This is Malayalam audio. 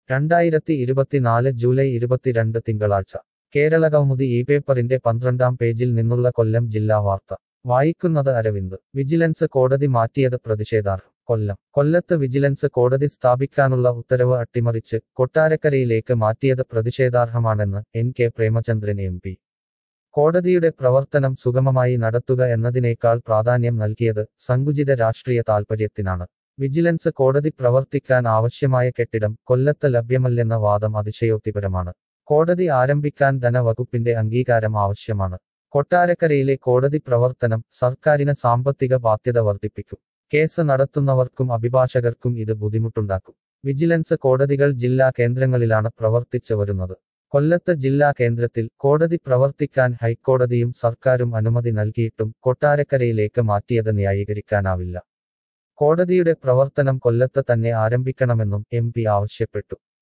രണ്ടായിരത്തി ഇരുപത്തിനാല് ജൂലൈ ഇരുപത്തിരണ്ട് തിങ്കളാഴ്ച കേരള കൗമുദി ഈ പേപ്പറിന്റെ പന്ത്രണ്ടാം പേജിൽ നിന്നുള്ള കൊല്ലം ജില്ലാ വാർത്ത വായിക്കുന്നത് അരവിന്ദ് വിജിലൻസ് കോടതി മാറ്റിയത് പ്രതിഷേധാർഹം കൊല്ലം കൊല്ലത്ത് വിജിലൻസ് കോടതി സ്ഥാപിക്കാനുള്ള ഉത്തരവ് അട്ടിമറിച്ച് കൊട്ടാരക്കരയിലേക്ക് മാറ്റിയത് പ്രതിഷേധാർഹമാണെന്ന് N K Premachandran M P കോടതിയുടെ പ്രവർത്തനം സുഗമമായി നടത്തുക എന്നതിനേക്കാൾ പ്രാധാന്യം നൽകിയത് സങ്കുചിത രാഷ്ട്രീയ താൽപര്യത്തിനാണ് വിജിലൻസ് കോടതി പ്രവർത്തിക്കാൻ ആവശ്യമായ കെട്ടിടം കൊല്ലത്ത് ലഭ്യമല്ലെന്ന വാദം അതിശയോക്തിപരമാണ് കോടതി ആരംഭിക്കാൻ ധനവകുപ്പിന്റെ അംഗീകാരം ആവശ്യമാണ് കൊട്ടാരക്കരയിലെ കോടതി പ്രവർത്തനം സർക്കാരിന് സാമ്പത്തിക ബാധ്യത വർദ്ധിപ്പിക്കും കേസ് നടത്തുന്നവർക്കും അഭിഭാഷകർക്കും ഇത് ബുദ്ധിമുട്ടുണ്ടാക്കും വിജിലൻസ് കോടതികൾ ജില്ലാ കേന്ദ്രങ്ങളിലാണ് പ്രവർത്തിച്ചു വരുന്നത് കൊല്ലത്ത് ജില്ലാ കേന്ദ്രത്തിൽ കോടതി പ്രവർത്തിക്കാൻ ഹൈക്കോടതിയും സർക്കാരും അനുമതി നൽകിയിട്ടും കൊട്ടാരക്കരയിലേക്ക് മാറ്റിയത് ന്യായീകരിക്കാനാവില്ല കോടതിയുടെ പ്രവർത്തനം കൊല്ലത്ത് തന്നെ ആരംഭിക്കണമെന്നും എം പി ആവശ്യപ്പെട്ടു